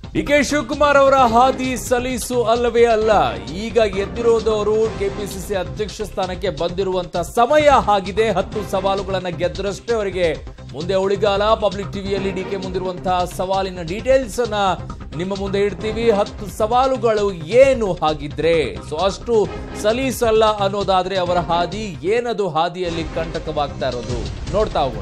D K Shivakumar ಅವರ ಹಾದಿ ಸಲೀಸು ಅಲ್ಲವೇ ಅಲ್ಲ ಈಗ ಎದ್ದಿರೋದವರು ಕೆಪಿಸಿಸಿ ಅಧ್ಯಕ್ಷ ಸ್ಥಾನಕ್ಕೆ ಬಂದಿರುವಂತ ಸಮಯ ಆಗಿದೆ ಹತ್ತು ಸವಾಲುಗಳನ್ನ ಗೆದ್ದರಷ್ಟೇ ಅವರಿಗೆ ಮುಂದೆ ಉಳಿಗಾಲ ಪಬ್ಲಿಕ್ ಟಿವಿಯಲ್ಲಿ ಡಿ ಕೆ ಮುಂದಿರುವಂತಹ ಸವಾಲಿನ ಡೀಟೇಲ್ಸ್ ಅನ್ನ ನಿಮ್ಮ ಮುಂದೆ ಇಡ್ತೀವಿ ಹತ್ತು ಸವಾಲುಗಳು ಏನು ಹಾಗಿದ್ರೆ ಸೊ ಅಷ್ಟು ಸಲೀಸಲ್ಲ ಅನ್ನೋದಾದ್ರೆ ಅವರ ಹಾದಿ ಏನದು ಹಾದಿಯಲ್ಲಿ ಕಂಟಕವಾಗ್ತಾ ಇರೋದು ನೋಡ್ತಾ ಹೋಗೋಣ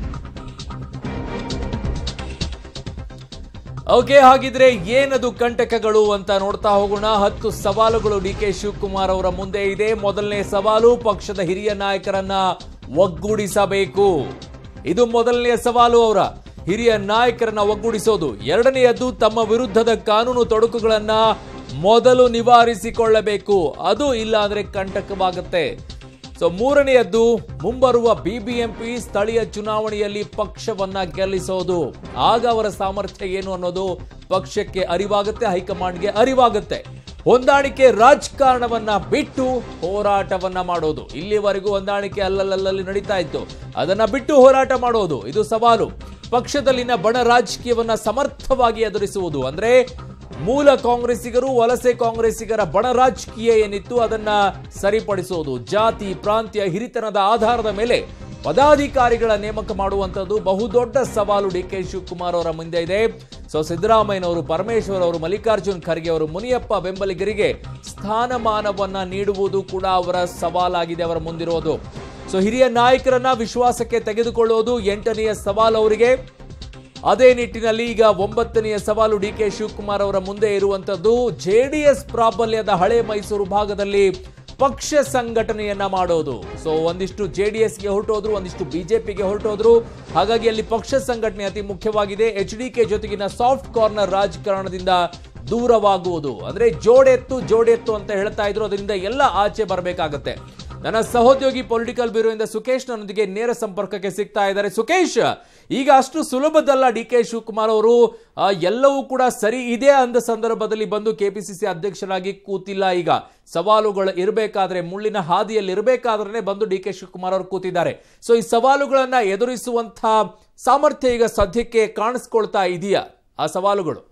ಓಕೆ ಹಾಗಿದ್ರೆ ಏನದು ಕಂಟಕಗಳು ಅಂತ ನೋಡ್ತಾ ಹೋಗೋಣ ಹತ್ತು ಸವಾಲುಗಳು ಡಿ ಕೆ ಶಿವಕುಮಾರ್ ಅವರ ಮುಂದೆ ಇದೆ ಮೊದಲನೇ ಸವಾಲು ಪಕ್ಷದ ಹಿರಿಯ ನಾಯಕರನ್ನ ಒಗ್ಗೂಡಿಸಬೇಕು ಇದು ಮೊದಲನೆಯ ಸವಾಲು ಅವರ ಹಿರಿಯ ನಾಯಕರನ್ನ ಒಗ್ಗೂಡಿಸೋದು ಎರಡನೆಯದ್ದು ತಮ್ಮ ವಿರುದ್ಧದ ಕಾನೂನು ತೊಡಕುಗಳನ್ನ ಮೊದಲು ನಿವಾರಿಸಿಕೊಳ್ಳಬೇಕು ಅದು ಇಲ್ಲ ಅಂದ್ರೆ ಕಂಟಕವಾಗುತ್ತೆ ಸೊ ಮೂರನೆಯದ್ದು ಮುಂಬರುವ ಬಿಬಿಎಂಪಿ ಸ್ಥಳೀಯ ಚುನಾವಣೆಯಲ್ಲಿ ಪಕ್ಷವನ್ನ ಗೆಲ್ಲಿಸೋದು ಆಗ ಅವರ ಸಾಮರ್ಥ್ಯ ಏನು ಅನ್ನೋದು ಪಕ್ಷಕ್ಕೆ ಅರಿವಾಗುತ್ತೆ ಹೈಕಮಾಂಡ್ಗೆ ಅರಿವಾಗುತ್ತೆ ಹೊಂದಾಣಿಕೆ ರಾಜಕಾರಣವನ್ನ ಬಿಟ್ಟು ಹೋರಾಟವನ್ನ ಮಾಡೋದು ಇಲ್ಲಿವರೆಗೂ ಹೊಂದಾಣಿಕೆ ಅಲ್ಲಲ್ಲಲ್ಲಿ ನಡೀತಾ ಇತ್ತು ಅದನ್ನ ಬಿಟ್ಟು ಹೋರಾಟ ಮಾಡೋದು ಇದು ಸವಾಲು ಪಕ್ಷದಲ್ಲಿನ ಬಣ ರಾಜಕೀಯವನ್ನ ಸಮರ್ಥವಾಗಿ ಎದುರಿಸುವುದು ಅಂದ್ರೆ ಮೂಲ ಕಾಂಗ್ರೆಸ್ಸಿಗರು ವಲಸೆ ಕಾಂಗ್ರೆಸ್ಸಿಗರ ಬಣ ರಾಜಕೀಯ ಏನಿತ್ತು ಅದನ್ನ ಸರಿಪಡಿಸೋದು ಜಾತಿ ಪ್ರಾಂತ್ಯ ಹಿರಿತನದ ಆಧಾರದ ಮೇಲೆ ಪದಾಧಿಕಾರಿಗಳ ನೇಮಕ ಮಾಡುವಂತದ್ದು ಬಹುದೊಡ್ಡ ಸವಾಲು ಡಿ ಕೆ ಶಿವಕುಮಾರ್ ಅವರ ಮುಂದೆ ಇದೆ ಸೊ ಸಿದ್ದರಾಮಯ್ಯನವರು ಪರಮೇಶ್ವರ್ ಅವರು ಮಲ್ಲಿಕಾರ್ಜುನ್ ಖರ್ಗೆ ಅವರು ಮುನಿಯಪ್ಪ ಬೆಂಬಲಿಗರಿಗೆ ಸ್ಥಾನಮಾನವನ್ನ ನೀಡುವುದು ಕೂಡ ಅವರ ಸವಾಲಾಗಿದೆ ಅವರ ಮುಂದಿರೋದು ಸೊ ಹಿರಿಯ ನಾಯಕರನ್ನ ವಿಶ್ವಾಸಕ್ಕೆ ತೆಗೆದುಕೊಳ್ಳೋದು ಎಂಟನೆಯ ಸವಾಲು ಅವರಿಗೆ ಅದೇ ನಿಟ್ಟಿನಲ್ಲಿ ಈಗ ಒಂಬತ್ತನೆಯ ಸವಾಲು ಡಿ ಕೆ ಶಿವಕುಮಾರ್ ಅವರ ಮುಂದೆ ಇರುವಂತದ್ದು ಜೆಡಿಎಸ್ ಪ್ರಾಬಲ್ಯದ ಹಳೆ ಮೈಸೂರು ಭಾಗದಲ್ಲಿ ಪಕ್ಷ ಸಂಘಟನೆಯನ್ನ ಮಾಡೋದು ಸೊ ಒಂದಿಷ್ಟು ಜೆಡಿಎಸ್ಗೆ ಹೊರಟೋದ್ರು ಒಂದಿಷ್ಟು ಬಿಜೆಪಿಗೆ ಹೊರಟೋದ್ರು ಹಾಗಾಗಿ ಅಲ್ಲಿ ಪಕ್ಷ ಸಂಘಟನೆ ಅತಿ ಮುಖ್ಯವಾಗಿದೆ ಎಚ್ ಡಿ ಕೆ ಜೊತೆಗಿನ ಸಾಫ್ಟ್ ಕಾರ್ನರ್ ರಾಜಕಾರಣದಿಂದ ದೂರವಾಗುವುದು ಅಂದ್ರೆ ಜೋಡೆತ್ತು ಜೋಡೆತ್ತು ಅಂತ ಹೇಳ್ತಾ ಇದ್ರು ಅದರಿಂದ ಎಲ್ಲ ಆಚೆ ಬರಬೇಕಾಗತ್ತೆ ನನ್ನ ಸಹೋದ್ಯೋಗಿ ಪೊಲಿಟಿಕಲ್ ಬ್ಯೂರೋ ಇಂದ ಸುಖೇಶ್ ನನ್ನೊಂದಿಗೆ ನೇರ ಸಂಪರ್ಕಕ್ಕೆ ಸಿಗ್ತಾ ಇದ್ದಾರೆ ಸುಖೇಶ್ ಈಗ ಅಷ್ಟು ಸುಲಭದಲ್ಲ ಡಿ ಕೆ ಶಿವಕುಮಾರ್ ಅವರು ಆ, ಎಲ್ಲವೂ ಕೂಡ ಸರಿ ಇದೆ ಅಂದ ಸಂದರ್ಭದಲ್ಲಿ ಬಂದು ಕೆಪಿಸಿಸಿ ಅಧ್ಯಕ್ಷರಾಗಿ ಕೂತಿಲ್ಲ ಈಗ ಸವಾಲುಗಳು ಇರಬೇಕಾದ್ರೆ ಮುಳ್ಳಿನ ಹಾದಿಯಲ್ಲಿ ಇರಬೇಕಾದ್ರೆ ಬಂದು ಡಿ ಕೆ ಶಿವಕುಮಾರ್ ಅವರು ಕೂತಿದ್ದಾರೆ ಸೊ ಈ ಸವಾಲುಗಳನ್ನ ಎದುರಿಸುವಂತ ಸಾಮರ್ಥ್ಯ ಈಗ ಸದ್ಯಕ್ಕೆ ಕಾಣಿಸ್ಕೊಳ್ತಾ ಇದೆಯಾ ಆ ಸವಾಲುಗಳು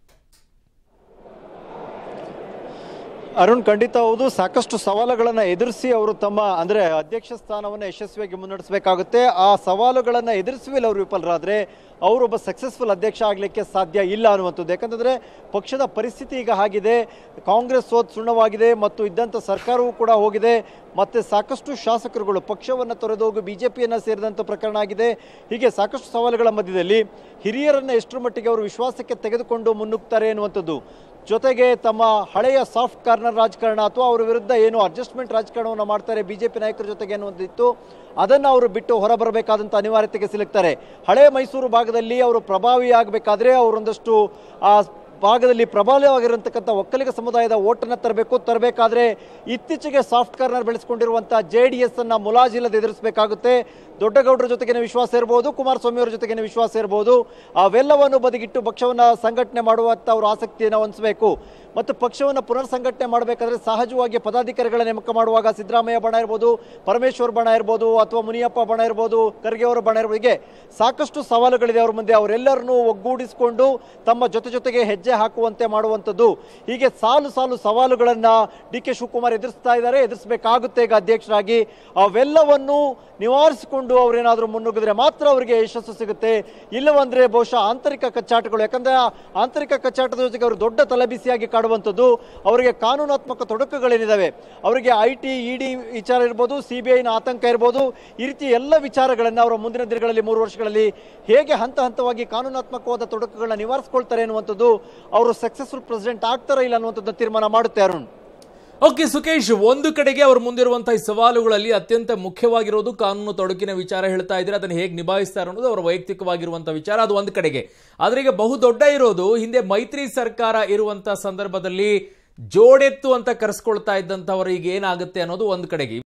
ಅರುಣ್ ಖಂಡಿತ ಹೌದು ಸಾಕಷ್ಟು ಸವಾಲುಗಳನ್ನು ಎದುರಿಸಿ ಅವರು ತಮ್ಮ ಅಂದ್ರೆ ಅಧ್ಯಕ್ಷ ಸ್ಥಾನವನ್ನು ಯಶಸ್ವಿಯಾಗಿ ಮುನ್ನಡೆಸಬೇಕಾಗುತ್ತೆ ಆ ಸವಾಲುಗಳನ್ನು ಎದುರಿಸುವಲ್ಲಿ ಅವರು ವಿಫಲರಾದ್ರೆ ಅವರೊಬ್ಬ ಸಕ್ಸಸ್ಫುಲ್ ಅಧ್ಯಕ್ಷ ಆಗಲಿಕ್ಕೆ ಸಾಧ್ಯ ಇಲ್ಲ ಅನ್ನುವಂಥದ್ದು ಯಾಕಂತಂದ್ರೆ ಪಕ್ಷದ ಪರಿಸ್ಥಿತಿ ಈಗ ಆಗಿದೆ ಕಾಂಗ್ರೆಸ್ ಸೋತ್ ಸುಣ್ಣವಾಗಿದೆ ಮತ್ತು ಇದ್ದಂಥ ಸರ್ಕಾರವೂ ಕೂಡ ಹೋಗಿದೆ ಮತ್ತೆ ಸಾಕಷ್ಟು ಶಾಸಕರುಗಳು ಪಕ್ಷವನ್ನು ತೊರೆದೋಗಿ ಬಿಜೆಪಿಯನ್ನು ಸೇರಿದಂಥ ಪ್ರಕರಣ ಆಗಿದೆ ಹೀಗೆ ಸಾಕಷ್ಟು ಸವಾಲುಗಳ ಮಧ್ಯದಲ್ಲಿ ಹಿರಿಯರನ್ನ ಎಷ್ಟರ ಮಟ್ಟಿಗೆ ಅವರು ವಿಶ್ವಾಸಕ್ಕೆ ತೆಗೆದುಕೊಂಡು ಮುನ್ನುಗ್ತಾರೆ ಅನ್ನುವಂಥದ್ದು ಜೊತೆಗೆ ತಮ್ಮ ಹಳೆಯ ಸಾಫ್ಟ್ ಕಾರ್ನರ್ ರಾಜಕಾರಣ ಅಥವಾ ಅವರ ವಿರುದ್ಧ ಏನು ಅಡ್ಜಸ್ಟ್ಮೆಂಟ್ ರಾಜಕಾರಣವನ್ನು ಮಾಡ್ತಾರೆ ಬಿಜೆಪಿ ನಾಯಕರ ಜೊತೆಗೆ ಅನ್ನುವಂಥದ್ದು ಅದನ್ನು ಅವರು ಬಿಟ್ಟು ಹೊರಬರಬೇಕಾದಂಥ ಅನಿವಾರ್ಯತೆಗೆ ಸಿಲುಕ್ತಾರೆ ಹಳೆ ಮೈಸೂರು ಭಾಗದಲ್ಲಿ ಅವರು ಪ್ರಭಾವಿ ಆಗಬೇಕಾದ್ರೆ ಅವರೊಂದಷ್ಟು ಆ ಭಾಗದಲ್ಲಿ ಪ್ರಬಲವಾಗಿರತಕ್ಕಂಥ ಒಕ್ಕಲಿಗ ಸಮುದಾಯದ ಓಟನ್ನು ತರಬೇಕು ತರಬೇಕಾದ್ರೆ ಇತ್ತೀಚೆಗೆ ಸಾಫ್ಟ್ ಕಾರ್ನರ್ ಬೆಳೆಸ್ಕೊಂಡಿರುವಂಥ ಜೆ ಡಿ ಎಸ್ ಅನ್ನ ಮುಲಾಜಿಲ್ಲದೆ ಎದುರಿಸಬೇಕಾಗುತ್ತೆ ದೊಡ್ಡಗೌಡರ ಜೊತೆಗಿನ ವಿಶ್ವಾಸ ಇರಬಹುದು ಕುಮಾರಸ್ವಾಮಿ ಅವರ ಜೊತೆಗಿನ ವಿಶ್ವಾಸ ಇರಬಹುದು ಅವೆಲ್ಲವನ್ನು ಬದಿಗಿಟ್ಟು ಪಕ್ಷವನ್ನು ಸಂಘಟನೆ ಮಾಡುವಂಥ ಅವರು ಆಸಕ್ತಿಯನ್ನು ಹೊಂದಿಸಬೇಕು ಮತ್ತು ಪಕ್ಷವನ್ನು ಪುನರ್ ಸಂಘಟನೆ ಮಾಡಬೇಕಾದ್ರೆ ಸಹಜವಾಗಿ ಪದಾಧಿಕಾರಿಗಳ ನೇಮಕ ಮಾಡುವಾಗ ಸಿದ್ದರಾಮಯ್ಯ ಬಣ ಇರ್ಬೋದು ಪರಮೇಶ್ವರ್ ಬಣ ಇರ್ಬೋದು ಅಥವಾ ಮುನಿಯಪ್ಪ ಬಣ ಇರ್ಬೋದು ಖರ್ಗೆ ಅವರ ಬಣ ಇರ್ಬೋದು ಹೀಗೆ ಸಾಕಷ್ಟು ಸವಾಲುಗಳಿದೆ ಅವ್ರ ಮುಂದೆ ಅವರೆಲ್ಲರನ್ನೂ ಒಗ್ಗೂಡಿಸಿಕೊಂಡು ತಮ್ಮ ಜೊತೆ ಜೊತೆಗೆ ಹೆಜ್ಜೆ ಹಾಕುವಂತೆ ಮಾಡುವಂಥದ್ದು ಹೀಗೆ ಸಾಲು ಸಾಲು ಸವಾಲುಗಳನ್ನು ಡಿ ಕೆ ಶಿವಕುಮಾರ್ ಎದುರಿಸ್ತಾ ಇದ್ದಾರೆ ಎದುರಿಸಬೇಕಾಗುತ್ತೆ ಈಗ ಅಧ್ಯಕ್ಷರಾಗಿ ಅವೆಲ್ಲವನ್ನು ನಿವಾರಿಸಿಕೊಂಡು ಅವರೇನಾದರೂ ಮುನ್ನುಗ್ಗಿದ್ರೆ ಮಾತ್ರ ಅವರಿಗೆ ಯಶಸ್ಸು ಸಿಗುತ್ತೆ ಇಲ್ಲವಂದ್ರೆ ಬಹುಶಃ ಆಂತರಿಕ ಕಚ್ಚಾಟಗಳು ಯಾಕಂದ್ರೆ ಆ ಆಂತರಿಕ ಕಚ್ಚಾಟದ ಜೊತೆಗೆ ಅವರು ದೊಡ್ಡ ತಲೆಬಿಸಿಯಾಗಿ ಕಾಡುವಂಥದ್ದು ಅವರಿಗೆ ಕಾನೂನಾತ್ಮಕ ತೊಡಕುಗಳೇನಿದಾವೆ ಅವರಿಗೆ ಐ ಟಿ ಇಡಿ ವಿಚಾರ ಇರ್ಬೋದು ಸಿ ಬಿ ಐನ ಆತಂಕ ಇರ್ಬೋದು ಈ ರೀತಿ ಎಲ್ಲ ವಿಚಾರಗಳನ್ನು ಅವರ ಮುಂದಿನ ದಿನಗಳಲ್ಲಿ ಮೂರು ವರ್ಷಗಳಲ್ಲಿ ಹೇಗೆ ಹಂತ ಹಂತವಾಗಿ ಕಾನೂನಾತ್ಮಕವಾದ ತೊಡಕುಗಳನ್ನ ನಿವಾರಿಸ್ಕೊಳ್ತಾರೆ ಅನ್ನುವಂಥದ್ದು ಅವರು ಸಕ್ಸಸ್ಫುಲ್ ಪ್ರೆಸಿಡೆಂಟ್ ಆಗ್ತಾರಾ ಇಲ್ಲ ಅನ್ನುವಂಥದ್ದು ತೀರ್ಮಾನ ಮಾಡುತ್ತೆ ಅರುಣ್ ಓಕೆ ಸುಖೇಶ್ ಒಂದು ಕಡೆಗೆ ಅವ್ರ ಮುಂದಿರುವಂತಹ ಈ ಸವಾಲುಗಳಲ್ಲಿ ಅತ್ಯಂತ ಮುಖ್ಯವಾಗಿರೋದು ಕಾನೂನು ತೊಡಕಿನ ವಿಚಾರ ಹೇಳ್ತಾ ಇದ್ರೆ ಅದನ್ನ ಹೇಗೆ ನಿಭಾಯಿಸ್ತಾರೆ ಅನ್ನೋದು ಅವರ ವೈಯಕ್ತಿಕವಾಗಿರುವಂತಹ ವಿಚಾರ ಅದು ಒಂದು ಕಡೆಗೆ ಆದ್ರೆ ಈಗ ಬಹುದೊಡ್ಡ ಇರೋದು ಹಿಂದೆ ಮೈತ್ರಿ ಸರ್ಕಾರ ಇರುವಂತಹ ಸಂದರ್ಭದಲ್ಲಿ ಜೋಡೆತ್ತು ಅಂತ ಕರೆಸ್ಕೊಳ್ತಾ ಇದ್ದಂಥವ್ರು ಈಗ ಏನಾಗುತ್ತೆ ಅನ್ನೋದು ಒಂದು ಕಡೆಗೆ